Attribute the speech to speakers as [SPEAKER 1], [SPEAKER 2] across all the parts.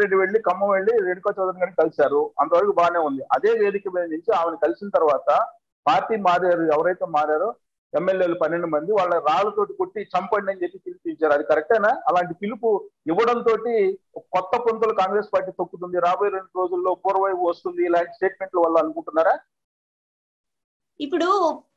[SPEAKER 1] రెడ్డి వెళ్ళి ఖమ్మం వెళ్ళి రేణుకా చౌదరి గారిని కలిశారు అంతవరకు బాగానే ఉంది అదే వేదిక మీద నుంచి ఆమెను కలిసిన తర్వాత పార్టీ మారారు ఎవరైతే మారారో ఎమ్మెల్యేలు పన్నెండు మంది వాళ్ళ రాళ్ళతోటి కొట్టి చంపండి అని చెప్పి పిలిపించారు అది కరెక్టేనా అలాంటి పిలుపు ఇవ్వడం తోటి కొత్త పొంతులు కాంగ్రెస్ పార్టీ తొక్కుతుంది రాబోయే రెండు రోజుల్లో పూర్వవైపు వస్తుంది ఇలాంటి స్టేట్మెంట్ల వల్ల అనుకుంటున్నారా
[SPEAKER 2] ఇప్పుడు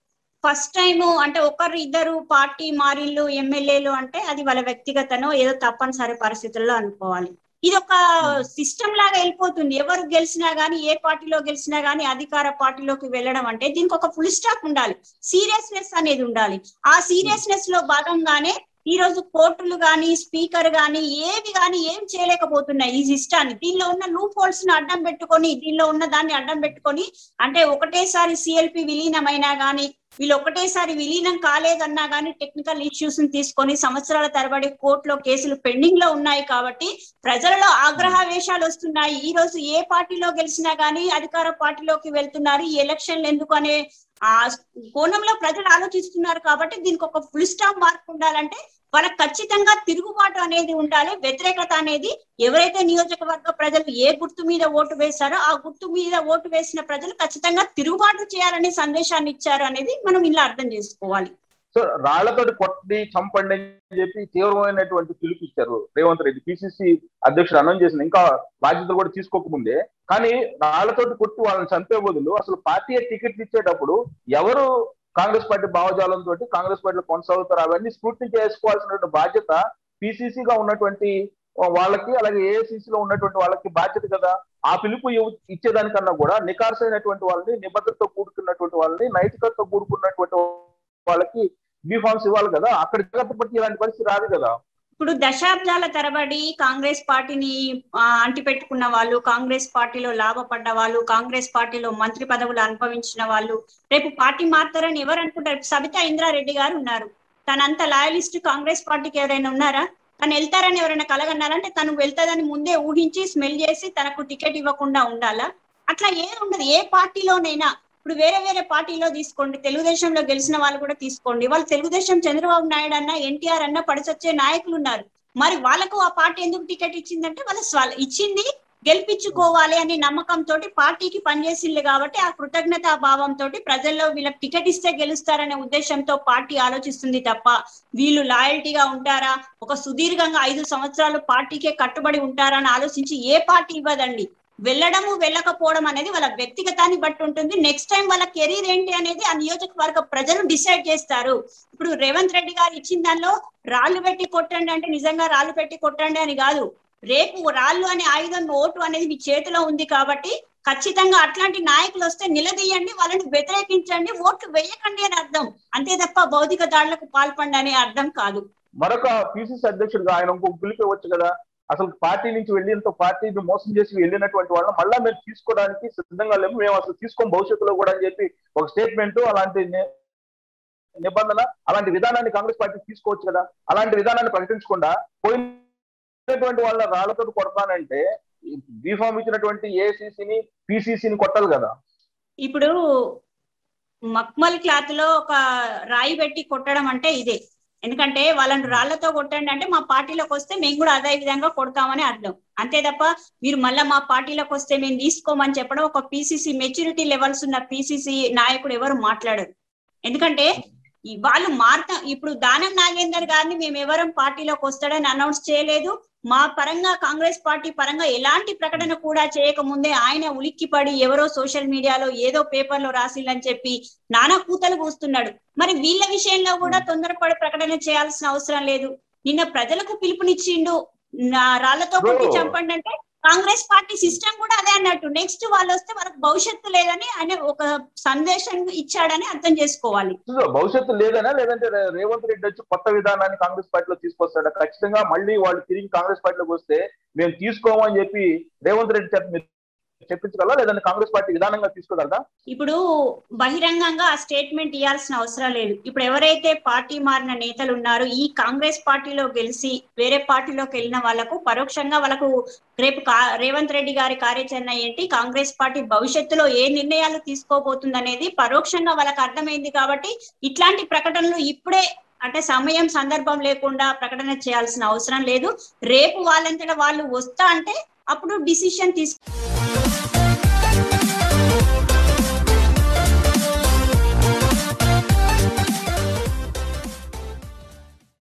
[SPEAKER 2] ఫస్ట్ టైం అంటే ఒకరు ఇద్దరు పార్టీ మారిళ్ళు ఎమ్మెల్యేలు అంటే అది వాళ్ళ వ్యక్తిగతనో ఏదో తప్పనిసరి పరిస్థితుల్లో అనుకోవాలి ఇది ఒక సిస్టమ్ లాగా వెళ్ళిపోతుంది ఎవరు గెలిచినా గానీ ఏ పార్టీలో గెలిచినా గానీ అధికార పార్టీలోకి వెళ్ళడం అంటే దీనికి ఒక ఫుల్ స్టాప్ ఉండాలి సీరియస్నెస్ అనేది ఉండాలి ఆ సీరియస్నెస్ లో భాగంగానే ఈ రోజు కోర్టులు గాని స్పీకర్ గాని ఏవి గాని ఏం చేయలేకపోతున్నాయి ఈ సిస్టాన్ని దీనిలో ఉన్న లూప్ హోల్స్ ను అడ్డం పెట్టుకొని దీనిలో ఉన్న దాన్ని అడ్డం పెట్టుకొని అంటే ఒకటేసారి సిఎల్పి విలీనమైనా గాని వీళ్ళు ఒకటేసారి విలీనం కాలేదన్నా గానీ టెక్నికల్ ఇష్యూస్ ని తీసుకొని సంవత్సరాల తరబడి కోర్టులో కేసులు పెండింగ్ లో ఉన్నాయి కాబట్టి ప్రజలలో ఆగ్రహావేశాలు వస్తున్నాయి ఈ రోజు ఏ పార్టీలో గెలిచినా గానీ అధికార పార్టీలోకి వెళ్తున్నారు ఈ ఎలక్షన్లు ఎందుకు అనే ఆ కోణంలో ప్రజలు ఆలోచిస్తున్నారు కాబట్టి దీనికి ఒక ఫుల్ స్టాప్ మార్క్ ఉండాలంటే వాళ్ళకి ఖచ్చితంగా తిరుగుబాటు అనేది ఉండాలి వ్యతిరేకత అనేది ఎవరైతే నియోజకవర్గ ప్రజలు ఏ గుర్తు మీద ఓటు వేశారో ఆ గుర్తు మీద ఓటు వేసిన ప్రజలు ఖచ్చితంగా తిరుగుబాటు చేయాలనే సందేశాన్ని ఇచ్చారు అనేది మనం ఇలా అర్థం చేసుకోవాలి
[SPEAKER 1] సో రాళ్లతోటి కొట్టి చంపండి అని చెప్పి తీవ్రమైనటువంటి పిలుపు ఇచ్చారు రేవంత్ రెడ్డి పిసిసి అధ్యక్షుడు అనౌన్స్ చేసిన ఇంకా బాధ్యతలు కూడా తీసుకోకముందే కానీ రాళ్లతోటి కొట్టి వాళ్ళని చంపే బదులు అసలు పార్టీ టికెట్లు ఇచ్చేటప్పుడు ఎవరు కాంగ్రెస్ పార్టీ భావజాలంతో కాంగ్రెస్ పార్టీలో కొనసాగుతారు అవన్నీ స్ఫూర్తి చేసుకోవాల్సినటువంటి బాధ్యత PCC గా ఉన్నటువంటి వాళ్ళకి అలాగే AICC లో ఉన్నటువంటి వాళ్ళకి బాధ్యత కదా ఆ పిలుపు ఇవ్- ఇచ్చేదానికన్నా కూడా నికార్సైనటువంటి వాళ్ళని నిబద్ధతతో కూడుకున్నటువంటి వాళ్ళని నైతికతతో కూడుకున్నటువంటి వాళ్ళకి బీఫామ్స్ ఇవ్వాలి కదా అక్కడ జాగ్రత్త పట్టి ఇలాంటి పరిస్థితి రాదు కదా
[SPEAKER 2] ఇప్పుడు దశాబ్దాల తరబడి కాంగ్రెస్ పార్టీని ఆ, అంటిపెట్టుకున్న వాళ్ళు కాంగ్రెస్ పార్టీలో లాభపడ్డ వాళ్ళు కాంగ్రెస్ పార్టీలో మంత్రి పదవులు అనుభవించిన వాళ్ళు రేపు పార్టీ మారుతారని ఎవరు అనుకుంటారు సబితా ఇంద్రారెడ్డి గారు ఉన్నారు తనంత లాయలిస్ట్ కాంగ్రెస్ పార్టీకి ఎవరైనా ఉన్నారా తను వెళ్తారని ఎవరైనా కలగన్నారంటే తను వెళ్తాదని ముందే ఊహించి స్మెల్ చేసి తనకు టికెట్ ఇవ్వకుండా ఉండాలా అట్లా ఏది ఉండదు ఏ పార్టీలోనైనా ఇప్పుడు వేరే వేరే పార్టీలో తీసుకోండి తెలుగుదేశంలో గెలిచిన వాళ్ళు కూడా తీసుకోండి వాళ్ళు తెలుగుదేశం చంద్రబాబు నాయుడు అన్న ఎన్టీఆర్ అన్న పడిచొచ్చే నాయకులు ఉన్నారు మరి వాళ్ళకు ఆ పార్టీ ఎందుకు టికెట్ ఇచ్చిందంటే వాళ్ళ స్వ- ఇచ్చింది గెలిపించుకోవాలి అనే నమ్మకంతో పార్టీకి పనిచేసింది కాబట్టి ఆ కృతజ్ఞతా భావంతో ప్రజల్లో వీళ్ళకి టికెట్ ఇస్తే గెలుస్తారనే ఉద్దేశంతో పార్టీ ఆలోచిస్తుంది తప్ప వీళ్ళు లాయల్టీగా ఉంటారా ఒక సుదీర్ఘంగా ఐదు సంవత్సరాలు పార్టీకే కట్టుబడి ఉంటారా అని ఆలోచించి ఏ పార్టీ ఇవ్వదండి వెళ్ళడము వెళ్ళకపోవడం అనేది వాళ్ళ వ్యక్తిగతాన్ని బట్టి ఉంటుంది నెక్స్ట్ టైం వాళ్ళ కెరీర్ ఏంటి అనేది ఆ నియోజకవర్గ ప్రజలు డిసైడ్ చేస్తారు ఇప్పుడు రేవంత్ రెడ్డి గారు ఇచ్చిన దానిలో రాళ్ళు పెట్టి కొట్టండి అంటే నిజంగా రాళ్ళు పెట్టి కొట్టండి అని కాదు రేపు రాళ్ళు అనే ఆయుధం ఓటు అనేది మీ చేతిలో ఉంది కాబట్టి ఖచ్చితంగా అట్లాంటి నాయకులు వస్తే నిలదీయండి వాళ్ళని వ్యతిరేకించండి ఓట్లు వేయకండి అని అర్థం అంతే తప్ప భౌతిక దాడులకు పాల్పండి అనే అర్థం కాదు
[SPEAKER 1] మరొక పిసిసి అధ్యక్షుడిగా ఆయన ఇంకొక పిలుపు ఇవ్వచ్చు కదా అసలు పార్టీ నుంచి వెళ్ళినంత పార్టీని మోసం చేసి వెళ్ళినటువంటి వాళ్ళని మళ్ళా మేము తీసుకోవడానికి సిద్ధంగా లేము మేము అసలు తీసుకోం భవిష్యత్తులో కూడా అని చెప్పి ఒక స్టేట్మెంట్ అలాంటి ని- నిబంధన అలాంటి విధానాన్ని కాంగ్రెస్ పార్టీ తీసుకోవచ్చు కదా అలాంటి విధానాన్ని ప్రకటించకుండా పోయినటువంటి వాళ్ళ రాళ్లతో కొడతానంటే బీఫామ్ ఇచ్చినటువంటి ఏసీసీని పిసిసిని కొట్టాలి కదా
[SPEAKER 2] ఇప్పుడు మక్మల్ క్లాత్ లో ఒక రాయి పెట్టి కొట్టడం అంటే ఇదే ఎందుకంటే వాళ్ళని రాళ్లతో కొట్టండి అంటే మా పార్టీలోకి వస్తే మేము కూడా అదే విధంగా కొడతామని అర్థం అంతే తప్ప మీరు మళ్ళా మా పార్టీలోకి వస్తే మేము తీసుకోమని చెప్పడం ఒక పిసిసి మెచ్యూరిటీ లెవెల్స్ ఉన్న పిసిసి నాయకుడు ఎవరు మాట్లాడరు ఎందుకంటే ఈ వాళ్ళు మారుతా ఇప్పుడు దానం నాగేందర్ గారిని మేము ఎవరం పార్టీలోకి వస్తాడని అనౌన్స్ చేయలేదు మా పరంగా కాంగ్రెస్ పార్టీ పరంగా ఎలాంటి ప్రకటన కూడా చేయకముందే ఆయన ఉలిక్కిపడి ఎవరో సోషల్ మీడియాలో ఏదో పేపర్ లో రాసిల్లని చెప్పి నానా కూతలు కూస్తున్నాడు మరి వీళ్ళ విషయంలో కూడా తొందరపడి ప్రకటన చేయాల్సిన అవసరం లేదు నిన్న ప్రజలకు పిలుపునిచ్చిండు నా రాళ్లతో కొట్టి
[SPEAKER 1] Bro.
[SPEAKER 2] చంపండి అంటే కాంగ్రెస్ పార్టీ సిస్టమ్ కూడా అదే అన్నట్టు నెక్స్ట్ వాళ్ళు వస్తే వాళ్ళకి భవిష్యత్తు లేదని ఆయన ఒక సందేశం ఇచ్చాడని అర్థం చేసుకోవాలి
[SPEAKER 1] చూడు, భవిష్యత్తు లేదనా లేదంటే రే- రేవంత్ రెడ్డి వచ్చి కొత్త విధానాన్ని కాంగ్రెస్ పార్టీలో తీసుకొస్తాడా ఖచ్చితంగా మళ్ళీ వాళ్ళు తిరిగి కాంగ్రెస్ పార్టీలోకి వస్తే మేము తీసుకోమని చెప్పి రేవంత్ రెడ్డి చెప్పి మీరు చెప్పించగలరా లేదంటే కాంగ్రెస్ పార్టీ విధానంగా తీసుకోగలరా
[SPEAKER 2] ఇప్పుడు బహిరంగంగా ఆ స్టేట్మెంట్ ఇవ్వాల్సిన అవసరం లేదు ఇప్పుడు ఎవరైతే పార్టీ మారిన నేతలు ఉన్నారో ఈ కాంగ్రెస్ పార్టీలో గెలిచి వేరే పార్టీలోకి వెళ్ళిన వాళ్ళకు పరోక్షంగా వాళ్ళకు రేపు కా- రేవంత్ రెడ్డి గారి కార్యాచరణ ఏంటి కాంగ్రెస్ పార్టీ భవిష్యత్తులో ఏ నిర్ణయాలు తీసుకోబోతుంది అనేది పరోక్షంగా వాళ్ళకి అర్థమైంది కాబట్టి ఇట్లాంటి ప్రకటనలు ఇప్పుడే అంటే సమయం సందర్భం లేకుండా ప్రకటన చేయాల్సిన అవసరం లేదు రేపు వాళ్ళంతటా వాళ్ళు వస్తా అంటే అప్పుడు డిసిషన్ తీసుకు